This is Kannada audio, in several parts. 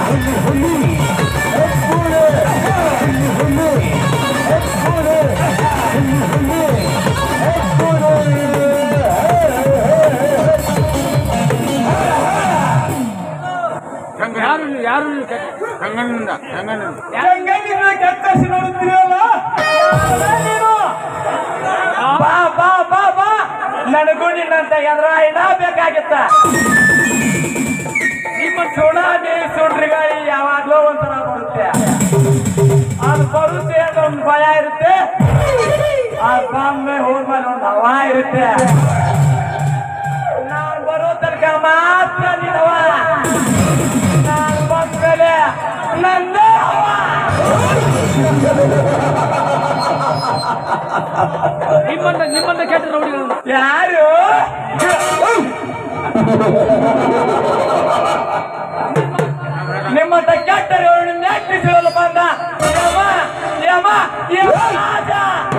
ಯಾರು ಯಾರು ಕಂಗಣ್ಣಿಂದ ಕಂಗಣ್ಣಿಂದ ಗಂಗನಿಂದ ಕತ್ತರಿಸಿ ನೋಡುತ್ತೀರಲ್ಲ ನೀನು ಬಾ ಬಾ ಬಾ ಬಾ ನನಗೂ ನಿನ್ನಂತ ಎದ್ರ ಇಡ ಬೇಕಾಗಿತ್ತ ನಿಮ್ಮ ಸುಡಾನಿ ಸುಡ್ರಿ ಗಾಳಿ ಯಾವಾಗ್ಲೂ ಒಂಥರ ಬರುತ್ತೆ ಅದು ಬರುತ್ತೆ ಅಂತ ಒಂದು ಭಯ ಇರುತ್ತೆ ಆ ಬಾಂಬೆ ಹೋದ್ಮೇಲೆ ಒಂದು ಹವಾ ಇರುತ್ತೆ ನಾನ್ ಬರೋ ತನಕ ಮಾತ್ರ ನಿನ್ನವ ನಾನ್ ಬಂದ್ಮೇಲೆ ನಂದೇ ಹವಾ ನಿಮ್ಮಂತ ನಿಮ್ಮಂತ ಕೆಟ್ಟ ರೌಡಿಗಳನ್ನ ಯಾರು ನಿಮ್ಮಂತ ಕೆಟ್ಟರು ನೆಟ್ಟಿಸಿರಲು ಬಂದ ಯಮ ಯಮ ಯಮ ರಾಜ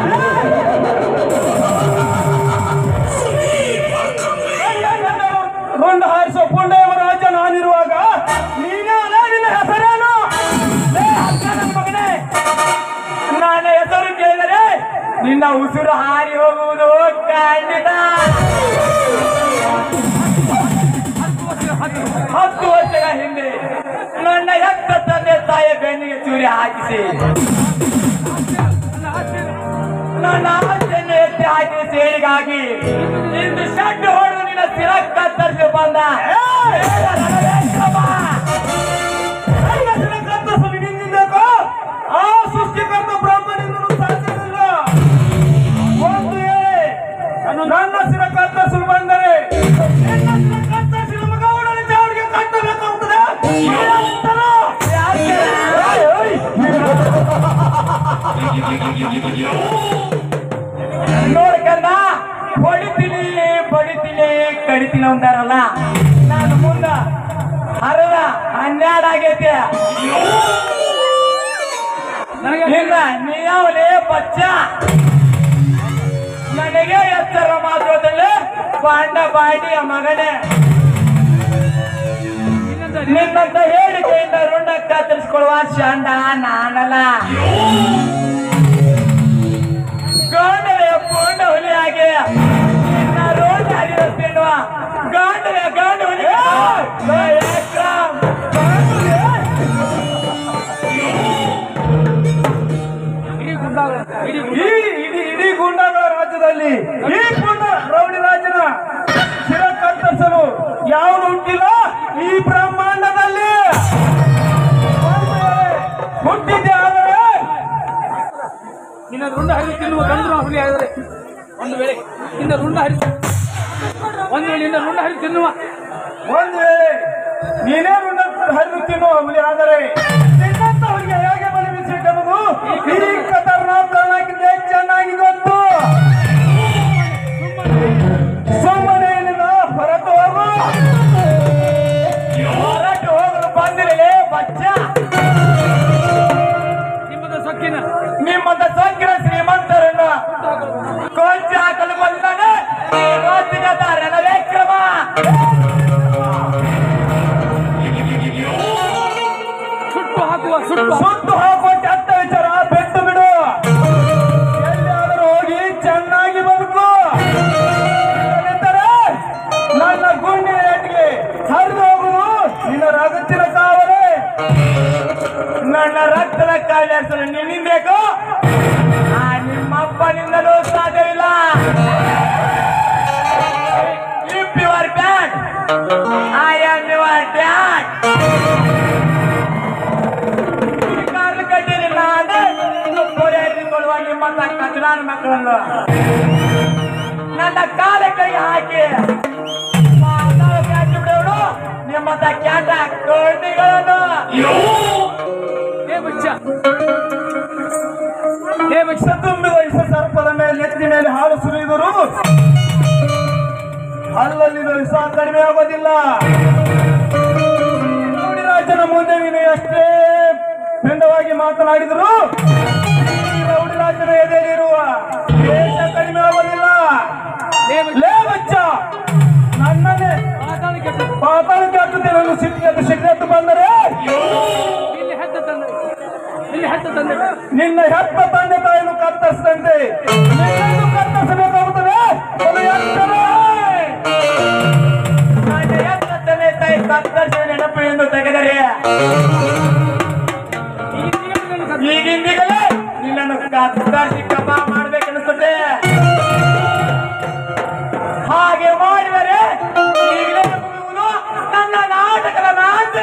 ರುಂಡ ಹಾರಿಸೋ ಪುಂಡ ರಾಜ ನಾನಿರುವಾಗ ನೀನೇ ಅಲ್ಲ ನಿನ್ನ ಹೆಸರೇನು ಲೇ, ಅಕ್ಕ ನನ್ ಮಗನೇ ನನ್ನ ಹೆಸರು ಕೇಳಿದರೆ ನಿನ್ನ ಉಸಿರು ಹಾರಿ ಹೋಗುವುದು ಖಂಡಿತ ಹತ್ತು ವರ್ಷಗಳ ಹಿಂದೆ ನನ್ನ ಎತ್ತ ತಂದೆ ತಾಯಿಯ ಬೆನ್ನಿಗೆ ಚೂರಿ ಹಾಕಿಸಿ ನನ್ನ ಆಸೆಯನ್ನು ಎತ್ತಿ ಹಾಕಿದ ಸೇರಿಗಾಗಿ ಇಂದು ಶಡ್ಡು ಹೊಡೆದು ನಿನ್ನ ಸ್ಥಿರ ಕತ್ತರಿಸಿ ಬಂದ ಆ ಸೃಷ್ಟಿಕರ್ತ ಬ್ರಹ್ಮನಿಂದಲೂ ಸಾಧ್ಯವಿಲ್ಲ ಒಂದು ವೇಳೆ ನನ್ನ ಸಿರ ಕತ್ತರಿಸಲು ಬಂದರೆ ನಿನ್ನ ಸಿರ ಕತ್ತರಿಸಿ ನಮ್ಮ ಗೌಡನ ಚಾವಡಿಗೆ ಕಟ್ಟಬೇಕಾಗುತ್ತದೆ ಏನಂತಲೋ? ಏಯ್, ಏಯ್. ನೋಡ್ಕಂದ ಹೊಡಿತೀನಿ ಬಡಿತೀನಿ ಕಡಿತೀನಿ ಅಂತಾರಲ್ಲ ನಾನು ಮುಂದ ಹರದ ಹನ್ನೆರಡು ಆಗೈತೆ ನಿನ್ನ ನೀಯಾವಲೇ ಬಚ್ಚ ನನಗೆ ಎತ್ತರ ಮಾತ್ರದಲ್ಲಿ ಬಾಂಡ ಬಾಡಿಯ ಮಗನೇ ನಿನ್ನಂತ ಹೇಳಿಕೆಯಿಂದ ರುಂಡ ಕತ್ತರಿಸ್ಕೊಳ್ಳುವ ಶಾಂಡ ನಾನಲ್ಲ ಗಾಂಡಲೆ ಪೂರ್ಣ ಹುಲಿಯಾಗಿ ನಿನ್ನ ರೋಡ್ ಹರಿದ ತಿನ್ನುವ ಗಾಂಡಲೆ ಗಾಂಡ ಹುಲಿ ಏ, ಏಕ್ರಾಮ್, ಗಾಂಡುಲೆ. ಇಡೀ ಗುಂಡಾಗ ಇಡೀ ಈ ಇಡೀ ಇಡೀ ಗುಂಡಾಗಳ ರಾಜ್ಯದಲ್ಲಿ ಈ ಗುಂಡ ರೌಡಿ ರಾಜನ ಶಿರ ಕತ್ತರಿಸಲು ಯಾವುದು ಹುಟ್ಟಿಲ್ಲ ಈ ಬ್ರಹ್ಮಾಂಡದಲ್ಲಿ ಒಂದು ವೇಳೆ ಹುಟ್ಟಿದ್ದೆ ಆದರೆ ನಿನ್ನ ರುಂಡ ಹರಿದು ತಿನ್ನುವ ಗಂಧರ್ವ ಹುಲಿ ಆದರೆ ಒಂದು ವೇಳೆ ನಿನ್ನ ರುಂಡ ಹರಿದು ಒಂದು ವೇಳೆ ನಿನ್ನ ರುಂಡ ಹರಿದು ತಿನ್ನುವ ಒಂದು ವೇಳೆ ನೀನೇ ಋಣ ಹರಿದು ತಿನ್ನುವ ಹುಲಿ ಆದರೆ ನಿನ್ನಂತವರಿಗೆ ಹೇಗೆ ಬಲಿಸಬೇಕೆಂಬುದು ಈ ಖತರ್ನಾಕ್ ಕಾರಣಕ್ಕಿಂತ ಚೆನ್ನಾಗಿ ಗೊತ್ತು ಸುಮ್ಮನೆ ಇಲ್ಲಿಂದ ಹೊರಟು ಹೋಗು ಹೊರಟು ಹೋಗಲು ಬಂದಿರಲೇ ಬಚ್ಚ ನಿಮ್ಮದ ಸೊಕ್ಕಿನ ನಿಮ್ಮಂತ ಸಕ್ರ ಶ್ರೀಮಂತರನ್ನ ಕೊಂಚ ಹಾಕಲು ಬಂದಾನೆ ರಣವೇ ಕ್ರಮ ಸುಟ್ಟು ಹಾಕುವ ಸುಟ್ಟು ಸುಟ್ಟು ಹಾಕುವ ಕೆಟ್ಟ ವಿಚಾರ ಬಿಟ್ಟು ಬಿಡು ಎಲ್ಲಿಯಾದರೂ ಹೋಗಿ ಚೆನ್ನಾಗಿ ಬದುಕು ಇಲ್ಲದಿದ್ದರೆ ನನ್ನ ಗುಂಡಿನ ಏಟಿಗೆ ಹರಿದು ಹೋಗುವುದು ನಿನ್ನ ರಗತ್ತಿನ ಕಾವಲೆ ನನ್ನ ರಕ್ತದ ಕಾಯಿಲೆ ನಿನ್ನಿಂದ ಬೇಕು ಆ ನಿಮ್ಮಪ್ಪನಿಂದಲೂ ಸಾಧ್ಯವಿಲ್ಲ If you are bad, I am your dad. ಈ ಕಾಲು ಕಟ್ಟಿರಿ ನಾನೇ ಪೂರೈಸಿಕೊಳ್ಳುವ ನಿಮ್ಮಂತ ಕಚರಾನ ಮಕ್ಕಳನ್ನು ನನ್ನ ಕಾಲ ಕೈ ಹಾಕಿ ಮಾತಾಡೋ ಕ್ಯಾಚ್ ಬಿಡೋರು ನಿಮ್ಮಂತ ಕ್ಯಾಟ ಕೊಂಡಿಗಳನ್ನು ಹೇ ಬಚ್ಚ ಹೇ ಬಚ್ಚ ತುಂಬಿ ವಯಸ್ಸ ಸರ್ಪದ ಮೇಲೆ ನೆತ್ತಿ ಮೇಲೆ ಹಾಲು ಸುರಿಯುವರು ಹಲ್ಲಲ್ಲಿನ ವಿಷ ಕಡಿಮೆ ಆಗೋದಿಲ್ಲ ರೌಡಿ ರಾಜನ ಮುಂದೆ ನೀನು ಎಷ್ಟೇ ಪಿಂಡವಾಗಿ ಮಾತನಾಡಿದರು ಈ ರೌಡಿ ರಾಜನ ಎದೆಯಲ್ಲಿರುವ ದೇಶ ಕಡಿಮೆ ಆಗೋದಿಲ್ಲ ಹೇ ಬಚ್ಚ ಲೇ ಬಚ್ಚ ನನ್ನನ್ನೇ ಮಾತಾಡಿ ಕೆಟ್ಟ ಪಾತಾಳಕ್ಕೆ ಹಾಕುತ್ತೇನೆ ಸಿಟ್ಟಿಗೆದ್ದು ಸಿಟ್ಟಿಗೆದ್ದು ಬಂದರೆ ಹೆತ್ತ ತಂದೆ ನಿನ್ನ ಹೆತ್ತ ತಂದೆ ತಾಯಿಯನ್ನು ಕತ್ತರಿಸಿದಂತೆ ನಿನ್ನನ್ನು ಕತ್ತರಿಸಬೇಕಾಗುತ್ತದೆ ಅದು ಎತ್ತರೇ. ನನ್ನ ಹೆತ್ತ ತಂದೆ ತಾಯಿ ಕತ್ತರಿಸಿದ ನೆನಪು ಎಂದು ತೆಗೆದರೆ ಈ ನಿಯಮಗಳನ್ನು ಕಥೆ- ಈಗಿಂದೀಗಲೇ ನಿನ್ನನ್ನು ಕತ್ತರಿಸಿ ಕಪ ಮಾಡ್ಬೇಕನ್ನಿಸುತ್ತೆ ಹಾಗೆ ಮಾಡಿದರೆ ಈಗಲೇ ಮುಗಿಯುವುದು ನನ್ನ ನಾಟಕದ ನಾಟೆ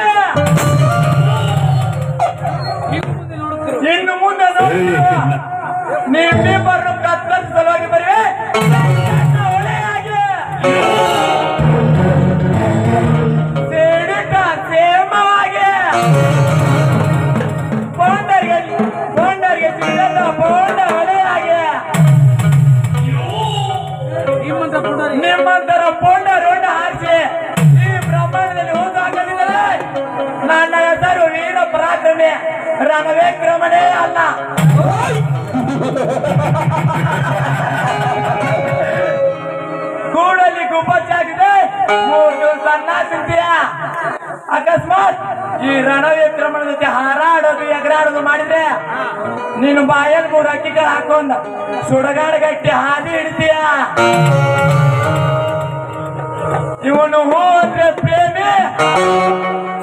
ನೀವು ಮುಂದೆ ನೋಡುತ್ತಿರು ಇನ್ನು ಮುಂದೆ ನೋಡ್ತೀರ ನಿಮ್ಮಿಬ್ಬರನ್ನು ಕತ್ತರಿಸಿ ಸಲುವಾಗಿ ಬರುವೆ ನನ್ನ ಒಳೆಯಾಗಿ ಸಿಡಿಟ ಸೇಮವಾಗಿ ಬೋಂಡರಿಗೆ ಬೋಂಡರಿಗೆ ಸಿಡಿದ ಬೋಂಡ ಒಳೆಯಾಗಿ ನಿಮ್ಮಂತ ಪುಂಡರಿ ನಿಮ್ಮಂತರ ಬೋಂಡ ರೋಡ ಹಾರಿಸಿ ಈ ಬ್ರಹ್ಮಾಂಡದಲ್ಲಿ ಹೋದಾಗಲಿದ್ದರೆ ನನ್ನ ಹೆಸರು ವೀರ ಪರಾಕ್ರಮಿ ರಣವಿಕ್ರಮಣೇ ಅಲ್ಲ ಕೂಡಲಿ ಗುಬ್ಬಚ್ಚಾಗಿದೆ ಮೂರು ದಿವಸ ಅನ್ನ ತಿಂತೀಯ ಅಕಸ್ಮಾತ್ ಈ ರಣವಿಕ್ರಮಣ ಜೊತೆ ಹಾರಾಡೋದು ಎಗರಾಡೋದು ಮಾಡಿದ್ರೆ ನೀನು ಬಾಯಲ್ಲಿ ಮೂರು ಅಕ್ಕಿಗಳು ಹಾಕೊಂಡ ಸುಡಗಾಡ ಗಟ್ಟಿ ಹಾದಿ ಹಿಡಿತೀಯ ಇವನು ಹೂ ಅಂದ್ರೆ ಪ್ರೇಮಿ